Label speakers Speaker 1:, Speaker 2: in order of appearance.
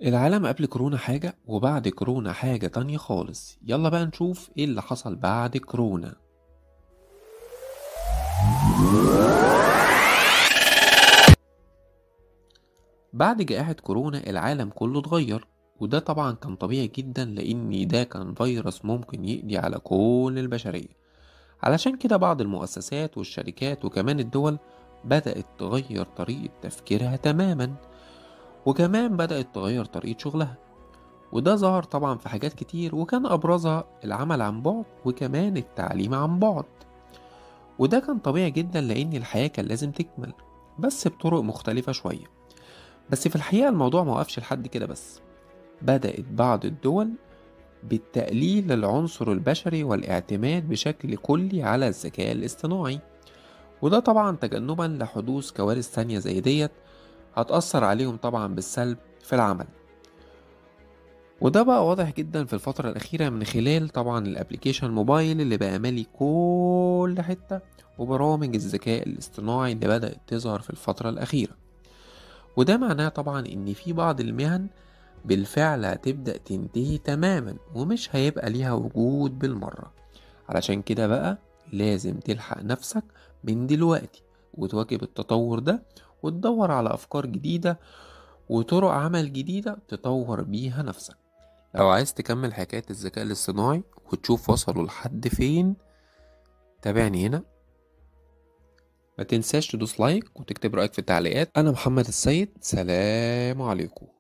Speaker 1: العالم قبل كورونا حاجة وبعد كورونا حاجة تانية خالص يلا بقى نشوف ايه اللي حصل بعد كورونا بعد جائحة كورونا العالم كله اتغير وده طبعا كان طبيعي جدا لان ده كان فيروس ممكن يقضي على كل البشرية علشان كده بعض المؤسسات والشركات وكمان الدول بدأت تغير طريقة تفكيرها تماما وكمان بدأت تغير طريقة شغلها وده ظهر طبعا في حاجات كتير وكان أبرزها العمل عن بعد وكمان التعليم عن بعد وده كان طبيعي جدا لأن الحياة كان لازم تكمل بس بطرق مختلفة شوية بس في الحقيقة الموضوع موقفش لحد كده بس بدأت بعض الدول بالتقليل العنصر البشري والاعتماد بشكل كلي على الذكاء الاصطناعي وده طبعا تجنبا لحدوث كوارث تانية زي ديت هتأثر عليهم طبعا بالسلب في العمل وده بقى واضح جدا في الفترة الأخيرة من خلال طبعا الابليكيشن موبايل اللي بقى مالي كل حتة وبرامج الذكاء الاصطناعي اللي بدأت تظهر في الفترة الأخيرة وده معناه طبعا إن في بعض المهن بالفعل هتبدأ تنتهي تماما ومش هيبقى ليها وجود بالمرة علشان كده بقى لازم تلحق نفسك من دلوقتي وتواكب التطور ده وتدور على أفكار جديدة وطرق عمل جديدة تطور بيها نفسك لو عايز تكمل حكاية الذكاء الاصطناعي وتشوف وصلوا لحد فين تابعني هنا ما تنساش تدوس لايك وتكتب رأيك في التعليقات أنا محمد السيد سلام عليكم